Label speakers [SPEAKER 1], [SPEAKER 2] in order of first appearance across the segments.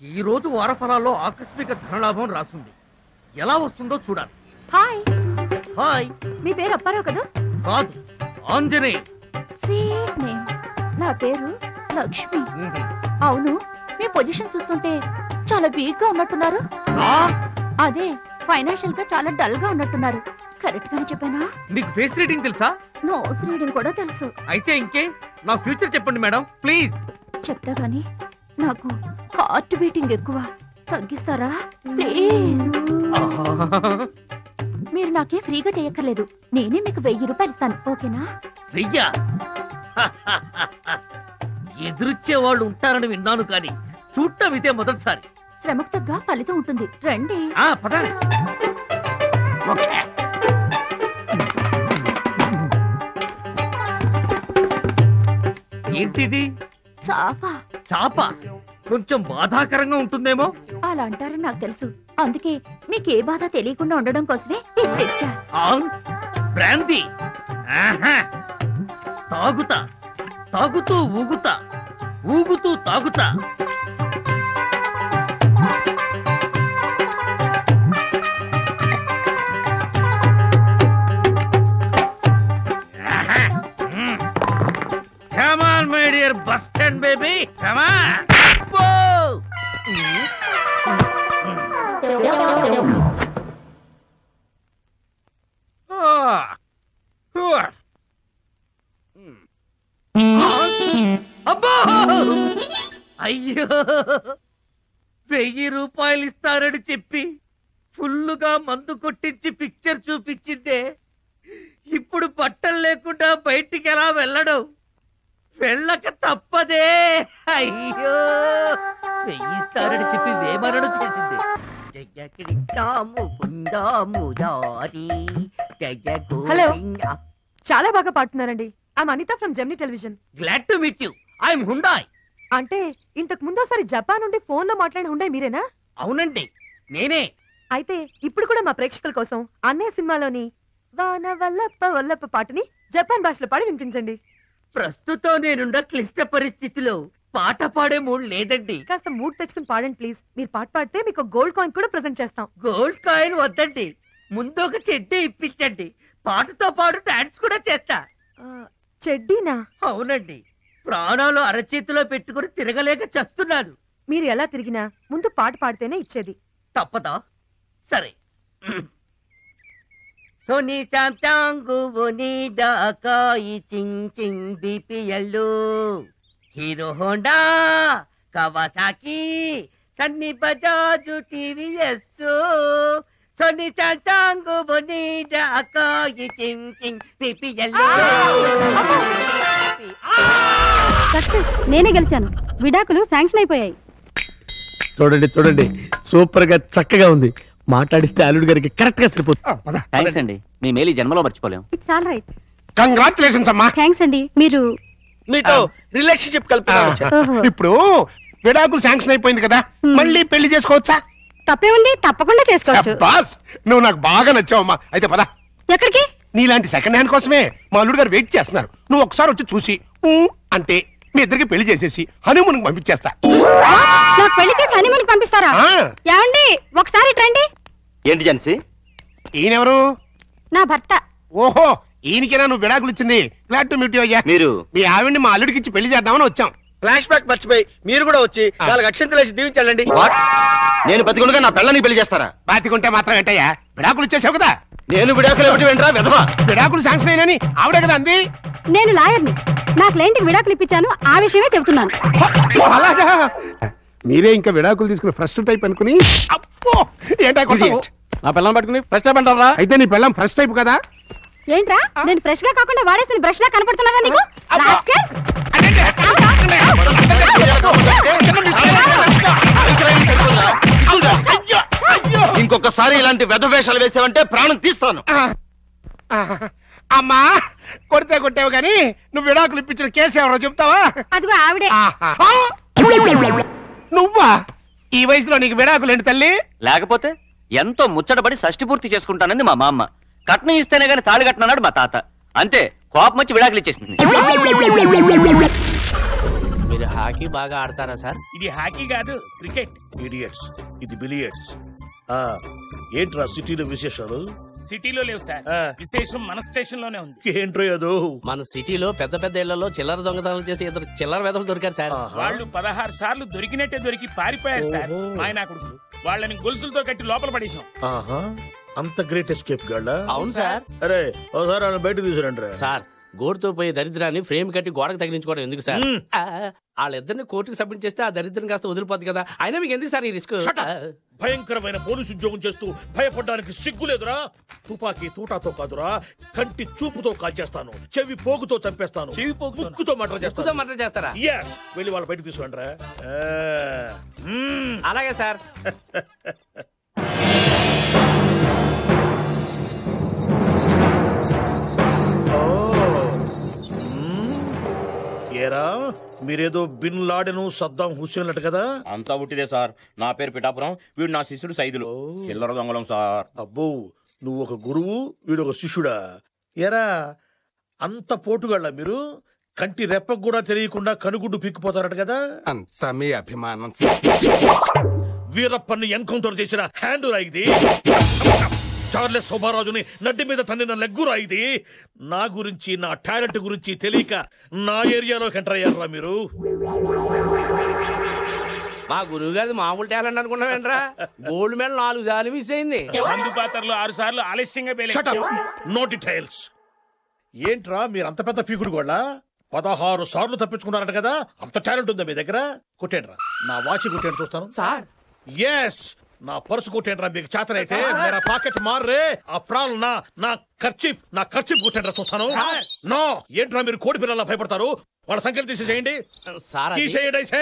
[SPEAKER 1] ఈ రోజు వారఫలాల్లో ఆకస్మిక ధనలాభం రాసుంది ఎలా వస్తుందో చూడాలి
[SPEAKER 2] హాయ్
[SPEAKER 1] హాయ్
[SPEAKER 2] మీ పేరు అప్పారావు కదా
[SPEAKER 1] కాదు ఆంజనేయ
[SPEAKER 2] స్వీట్ నేమ్ నా పేరు లక్ష్మి అవును మీ పొజిషన్ చూస్తుంటే చాలా వీక్ గా ఉన్నట్టున్నారు అదే ఫైనాన్షియల్ గా చాలా డల్ గా ఉన్నట్టున్నారు కరెక్ట్ గానే చెప్పానా
[SPEAKER 1] మీకు ఫేస్ రీడింగ్ తెలుసా
[SPEAKER 2] నోస్ రీడింగ్ కూడా తెలుసు
[SPEAKER 1] అయితే ఇంకే నా ఫ్యూచర్ చెప్పండి మేడం ప్లీజ్
[SPEAKER 2] చెప్తా గాని నాకు హార్ట్ బీటింగ్ ఎక్కువ తగ్గిస్తారా ప్లీజ్ మీరు నాకే ఫ్రీగా చేయక్కర్లేదు నేనే మీకు వెయ్యి రూపాయలు ఇస్తాను ఓకేనా
[SPEAKER 1] వెయ్యా ఎదురుచ్చే వాళ్ళు ఉంటారని విన్నాను కానీ చూడటం ఇదే మొదటిసారి
[SPEAKER 2] శ్రమకు తగ్గ ఫలితం ఉంటుంది రండి
[SPEAKER 1] ఆ పదండి ఓకే ఏంటిది
[SPEAKER 2] చాప
[SPEAKER 1] చాప కొంచెం బాధాకరంగా ఉంటుందేమో
[SPEAKER 2] అలా అంటారని నాకు తెలుసు అందుకే మీకు ఏ బాధ తెలియకుండా ఉండడం కోసమే ఇది తెచ్చా
[SPEAKER 1] ఆ బ్రాందీ ఆహా. తాగుతా తాగుతూ ఊగుతా ఊగుతూ తాగుతా come on my dear bus stand baby come on అబ్బా అయ్యో వెయ్యి రూపాయలు ఇస్తారని చెప్పి ఫుల్లుగా మందు కొట్టించి పిక్చర్ చూపించిందే ఇప్పుడు బట్టలు లేకుండా బయటికి ఎలా వెళ్ళడం వెళ్ళక తప్పదే అయ్యో వెయ్యి ఇస్తారని చెప్పి వేమరణం చేసింది జయకిడితాము కుందాము దారి జయ
[SPEAKER 3] హలో.
[SPEAKER 1] గోవింద
[SPEAKER 3] చాలా బాగా పాడుతున్నారండి I'm Anitha from Gemini television
[SPEAKER 1] glad to meet you I'm Hyundai
[SPEAKER 3] అంటే ఇంతకు ముందోసారి జపాన్ నుండి ఫోన్ లో మాట్లాడిన ఉండే మీరేనా
[SPEAKER 1] అవునండి నేనే
[SPEAKER 3] అయితే ఇప్పుడు కూడా మా ప్రేక్షకుల కోసం అన్నయ్య సినిమాలోని వాన వల్లప్ప వల్లప్ప పాటని జపాన్ భాషలో పాడి వినిపించండి
[SPEAKER 1] ప్రస్తుతం నేనున్న క్లిష్ట పరిస్థితిలో పాట పాడే మూడు లేదండి
[SPEAKER 3] కాస్త మూడ్ తెచ్చుకుని పాడండి ప్లీజ్ మీరు పాట పాడితే మీకు గోల్డ్ కాయిన్ కూడా ప్రెజెంట్ చేస్తాం
[SPEAKER 1] గోల్డ్ కాయిన్ వద్దండి ముందు ఒక చెడ్డీ ఇప్పించండి పాటతో పాటు డాన్స్ కూడా చేస్తా
[SPEAKER 3] ఆ, చెడ్డీనా
[SPEAKER 1] అవునండి ప్రాణాలు అరచేతిలో పెట్టుకుని తిరగలేక చస్తున్నాను
[SPEAKER 3] మీరు ఎలా తిరిగినా ముందు పాట పాడితేనే ఇచ్చేది
[SPEAKER 1] తప్పదా సరే సోనీ చాంచాంగు ఓనీ డాకాయి చింగ్ చింగ్ బిపిఎల్లు Hero Honda Kawasaki Sunny Bajaj TVS Sony చాంచాంగు ఓనీ డాకాయి చింగ్ చింగ్ బిపిఎల్లు
[SPEAKER 2] సక్సెస్ నేనే గెలిచాను విడాకులు శాంక్షన్ అయిపోయాయి
[SPEAKER 4] చూడండి చూడండి సూపర్ గా చక్కగా ఉంది మాట్లాడిస్తే అల్లుడు గారికి కరెక్ట్ గా సరిపోతుంది
[SPEAKER 5] థ్యాంక్స్ అండి మీ మేలు ఈ జన్మలో మర్చిపోలేం
[SPEAKER 2] ఇట్స్ ఆల్ రైట్
[SPEAKER 4] కంగ్రాచులేషన్స్ అమ్మా
[SPEAKER 2] థ్యాంక్స్ అండి మీరు
[SPEAKER 4] మీతో రిలేషన్షిప్ కలిపి
[SPEAKER 2] ఓహో
[SPEAKER 4] ఇప్పుడు విడాకులు శాంక్షన్ అయిపోయింది కదా
[SPEAKER 2] Hmm.
[SPEAKER 4] మళ్ళీ పెళ్లి చేసుకోవచ్చా
[SPEAKER 2] తప్పే ఉంది తప్పకుండా చేసుకోవచ్చు
[SPEAKER 4] బాస్ నువ్వు నాకు బాగా నచ్చావమ్మా అయితే పద
[SPEAKER 2] ఎక్కడికి
[SPEAKER 4] నీలాంటి సెకండ్ హ్యాండ్ కోసమే మా అల్లుడు గారు వెయిట్ చేస్తున్నారు నువ్వు ఒకసారి వచ్చి చూసి "ఊ" అంటే మీ ఇద్దరికి పెళ్లి చేసేసి హనీమూన్ పంపించేస్తా
[SPEAKER 2] నాకు పెళ్లి చేసి హనీమూన్ పంపిస్తారా
[SPEAKER 4] ఆ,
[SPEAKER 2] ఏమండి ఒకసారి రండి
[SPEAKER 5] ఏంటి జెన్సీ
[SPEAKER 4] ఈయనెవరు
[SPEAKER 2] నా భర్త
[SPEAKER 4] ఓహో ఈయనకేనా నువ్వు విడాకులు ఇచ్చింది గ్లాడ్ టు మీట్ అయ్యా
[SPEAKER 5] మీరు
[SPEAKER 4] మీ ఆవిడ్ని మా అల్లుడికి ఇచ్చి పెళ్లి చేద్దామని వచ్చాం
[SPEAKER 6] ఫ్లాష్ బ్యాక్ మర్చిపోయి మీరు కూడా వచ్చి నాలుగు అక్షంతలు వేసి దీవించండి
[SPEAKER 5] వాట్ నేను బతికుండగా నా పిల్లని పెళ్లి చేస్తారా
[SPEAKER 4] బాతికుంటే మాత్రం ఏంటయ్యా విడాకులు ఇచ్చేసావు కదా
[SPEAKER 5] నేను విడాకులు ఏమిటి వెంట్రా విధవా
[SPEAKER 4] విడాకులు శాంక్షన్ అయినని ఆవిడే కదా అంది
[SPEAKER 2] నేను లాయర్ని నా క్లయింట్కి విడాకులు ఇప్పించాను ఆ విషయమే చెబుతున్నాను
[SPEAKER 4] అలాగా మీరే ఇంకా విడాకులు తీసుకుని ఫస్ట్ టైప్ అనుకుని అప్పో ఏంటా కొట్టావు?
[SPEAKER 6] నా పిల్లలు పట్టుకుని ఫ్రెష్ అప్ అంటారా
[SPEAKER 4] అయితే నీ పిల్లం ఫస్ట్ టైప్ కదా
[SPEAKER 2] ఏంట్రా నేను ఫ్రెష్ గా కాకుండా వాడేసిన బ్రష్ లా కనపడుతున్నానా నీకు
[SPEAKER 4] అబ్బా.
[SPEAKER 2] రాస్కెల్!
[SPEAKER 5] ఇంకొకసారి ఇలాంటి వెధ వేషాలు వేసావంటే ప్రాణం తీస్తాను
[SPEAKER 4] ఆ, ఆ, అమ్మా కొడితే కొట్టావు కానీ నువ్వు విడాకులు ఇప్పించిన కేసు ఎవరో చెప్తావా
[SPEAKER 2] అదిగో ఆవిడే
[SPEAKER 4] ఆహా. ఆ! నువ్వా ఈ వయసులో నీకు విడాకులు ఏంటి తల్లి
[SPEAKER 5] లేకపోతే ఎంతో ముచ్చటపడి షష్టి పూర్తి చేసుకుంటానంది మా మామ కట్నం ఇస్తేనే గాని తాళి కట్టినన్నాడు మా తాత అంతే కోపం వచ్చి విడాకులు ఇచ్చేసింది
[SPEAKER 7] మీరు హాకీ బాగా ఆడతారా సార్
[SPEAKER 8] ఇది హాకీ కాదు క్రికెట్
[SPEAKER 6] ఇడియట్స్ ఇది బిలియట్స్ ఆ ఏంట్రా సిటీలో విశేషాలు
[SPEAKER 8] సిటీలో లేవు సార్
[SPEAKER 6] ఆ.
[SPEAKER 8] విశేషం మన స్టేషన్ లోనే ఉంది
[SPEAKER 6] ఏంట్రో ఏదో
[SPEAKER 7] మన సిటీలో పెద్ద పెద్ద ఇళ్లలో చిల్లర దొంగతనాలు చేసి ఇద్దరు చిల్లర వెదలు దొరికారు సార్
[SPEAKER 6] ఆహా.
[SPEAKER 8] వాళ్ళు పదహారు సార్లు దొరికినట్టే దొరికి పారిపోయారు సార్
[SPEAKER 6] ఓహో.
[SPEAKER 8] ఆయన కొడుకులు వాళ్ళని గొలుసులతో కట్టి లోపల పడేశాం
[SPEAKER 6] ఆహా అంత గ్రేట్ ఎస్కేప్ గళ్ళ
[SPEAKER 7] అవును సార్
[SPEAKER 6] అరే ఒకసారి వాళ్ళని బయట తీసుకురండి
[SPEAKER 7] సార్ గోడుతో పోయే దరిద్రాన్ని ఫ్రేమ్ కట్టి గోడకు తగిలించుకోవడం ఎందుకు సార్
[SPEAKER 6] మ్మ్.
[SPEAKER 7] ఆ, వాళ్ళిద్దరిని కోర్టుకు సబ్మిట్ చేస్తే ఆ దరిద్రం కాస్త వదిలిపోద్ది కదా అయినా మీకు ఎందుకు సార్ ఈ రిస్క్
[SPEAKER 6] Shut up. భయంకరమైన పోలీసు ఉద్యోగం చేస్తూ భయపడడానికి సిగ్గులేదురా తుపాకీ తూటాతో కాదురా కంటి చూపుతో కాల్చేస్తాను చెవి పోగుతో చంపేస్తాను
[SPEAKER 8] చెవి పోగుతోనా?
[SPEAKER 6] ముక్కుతో మటర్
[SPEAKER 7] ఎక్కువగా
[SPEAKER 6] చేస్తాను
[SPEAKER 7] మటర్ చేస్తారా
[SPEAKER 6] Yes. వెళ్ళి వాళ్ళ బయట తీసుకురండి రా
[SPEAKER 7] అలాగే సార్
[SPEAKER 6] ఏరా మీరేదో బిన్ లాడెను సద్దాం హుస్సేన్ అట కదా
[SPEAKER 9] అంతా ఉట్టిదే సార్ నా పేరు పిఠాపురం వీడు నా శిష్యుడు సైదులు చిల్లర దొంగలం సార్
[SPEAKER 6] అబ్బో నువ్వు ఒక గురువు వీడు ఒక శిష్యుడా ఎరా అంత పోటుగాళ్ళ మీరు కంటి రెప్పకు కూడా తెలియకుండా కనుగుడ్డు పిక్కిపోతారట కదా
[SPEAKER 4] అంతా మీ అభిమానం
[SPEAKER 6] వీరప్పని ఎన్కౌంటర్ చేసిన హ్యాండ్ రా ఇది చార్లెస్ శోభారాజుని నడ్డి మీద తన్నిన లెగ్గురా ఇది నా గురించి నా టాలెంట్ గురించి తెలియక నా ఏరియాలోకి ఎంటర్ అయ్యారా మీరు
[SPEAKER 7] మా గురువు గారిది మామూలు టాలెంట్ అనుకున్నావేంట్రా గోల్డ్ మెడల్ నాలుగు సార్లు మిస్ అయింది
[SPEAKER 8] మందు పాత్రలు ఆరు సార్లు ఆలస్యంగా
[SPEAKER 6] Shut up.
[SPEAKER 8] పేలే
[SPEAKER 6] No details. ఏంట్రా మీరు అంత పెద్ద పీకుడు గోళ్ళ పదహారు సార్లు తప్పించుకున్నారట కదా అంత టాలెంట్ ఉందా మీ దగ్గర కొట్టేండ్రా నా వాచి కొట్టేండి చూస్తాను
[SPEAKER 7] సార్
[SPEAKER 6] ఎస్ నా పర్సు కొట్టేండ్రా మీకు చేతనైతే మేరా పాకెట్ మార్రే ఆ ప్రాల్ నా నా ఖర్చీఫ్ నా ఖర్చీఫ్ కొట్టేండ్రా చూస్తాను నో ఏంట్రా మీరు కోడి పిల్లల భయపడతారు వాళ్ళ సంఖ్యలు తీసేసేయండి
[SPEAKER 7] సార్ అది-
[SPEAKER 6] తీసేయండి అయితే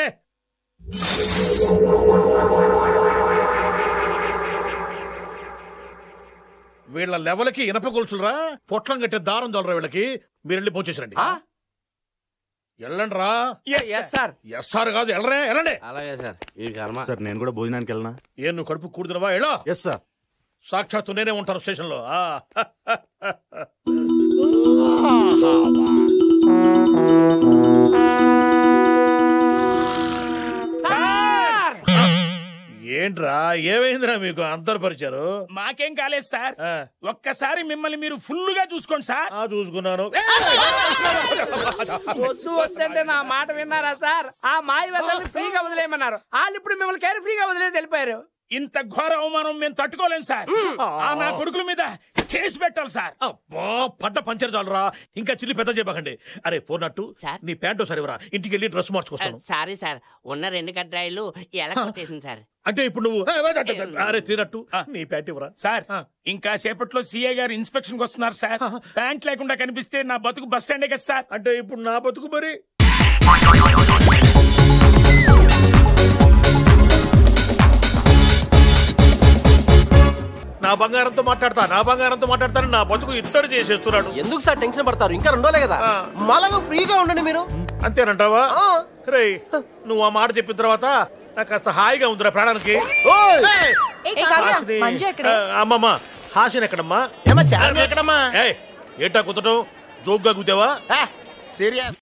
[SPEAKER 6] వీళ్ళ లెవెల్కి ఇనప గొలుసులరా పొట్లం కట్టే దారం దొలరా వీళ్ళకి మీరు వెళ్ళి పోచేసరండి
[SPEAKER 7] ఆ?
[SPEAKER 6] వెళ్ళండి రా
[SPEAKER 7] ఎస్ సార్
[SPEAKER 6] ఎస్ఆర్ కాదు వెళ్ళరే వెళ్ళండి
[SPEAKER 7] అలాగే సార్ ఈ కర్మ
[SPEAKER 9] సార్ నేను కూడా భోజనానికి వెళ్ళనా
[SPEAKER 6] ఏం నువ్వు కడుపు కూడుతున్నవా ఎలా
[SPEAKER 9] ఎస్ సార్
[SPEAKER 6] సాక్షాత్తు నేనే ఉంటాను స్టేషన్ లో
[SPEAKER 7] సార్
[SPEAKER 6] ఏంట్రా ఏమైందిరా మీకు అంతర్పరిచారు
[SPEAKER 8] మాకేం కాలేదు సార్
[SPEAKER 6] ఆ,
[SPEAKER 8] ఒక్కసారి మిమ్మల్ని మీరు ఫుల్ గా చూసుకోండి సార్
[SPEAKER 6] ఆ, చూసుకున్నాను
[SPEAKER 7] వద్దు వద్దంటే నా మాట విన్నారా సార్ ఆ మాయ వల్లని ఫ్రీగా వదిలేయమన్నారు వాళ్ళు ఇప్పుడు మిమ్మల్ని కేర్ ఫ్రీగా వదిలేసి వెళ్ళిపోయారు
[SPEAKER 8] ఇంత ఘోర అవమానం మేము తట్టుకోలేం సార్ ఆ నా కొడుకుల మీద కేసు పెట్టాలి సార్
[SPEAKER 6] అబ్బా పడ్డ పంచర్ చాలురా ఇంకా చిల్లి పెద్ద చేయబాకండి అరే ఫోన్ నట్టు
[SPEAKER 7] సార్.
[SPEAKER 6] నీ ప్యాంటు సరివరా ఇంటికి వెళ్ళి డ్రెస్ మార్చుకొస్తాను
[SPEAKER 7] సారీ సార్ ఉన్న రెండు కడ్రాయిలు ఎలా కొట్టేసింది సార్
[SPEAKER 6] అంటే ఇప్పుడు నువ్వు ఏ, ఏ, ఏ, ఏ, అరే తినట్టు నీ ప్యాంట్ ఇవ్వరా
[SPEAKER 8] సార్
[SPEAKER 6] ఆ.
[SPEAKER 8] ఇంకా సేపట్లో సీఏ గారు ఇన్స్పెక్షన్ కి వస్తున్నారు సార్ ప్యాంట్ లేకుండా కనిపిస్తే నా బతుకు బస్ స్టాండే కదా సార్
[SPEAKER 6] అంటే ఇప్పుడు నా బతుకు మరి నా బంగారంతో మాట్లాడతా నా బంగారంతో మాట్లాడతాను నా బతుకు ఇత్తడి చేసేస్తున్నాడు
[SPEAKER 10] ఎందుకు సార్ టెన్షన్ పడతారు ఇంకా రెండోలే కదా
[SPEAKER 6] ఆ.
[SPEAKER 10] మాలాగా ఫ్రీగా ఉండండి మీరు
[SPEAKER 6] అంతేనంటావా
[SPEAKER 10] ఆ.
[SPEAKER 6] రే నువ్వు ఆ మాట చెప్పిన తర్వాత నాకు కాస్త హాయిగా ఉందిరా ప్రాణానికి
[SPEAKER 10] ఓయ్!
[SPEAKER 6] ఏయ్! హాసిని. ఆ, అమ్మమ్మ హాసిని ఎక్కడమ్మా
[SPEAKER 10] ఏమా చార్మి ఎక్కడమ్మా
[SPEAKER 6] ఏయ్ ఏంటా కుదటం జోక్గా కుదావా
[SPEAKER 10] సీరియస్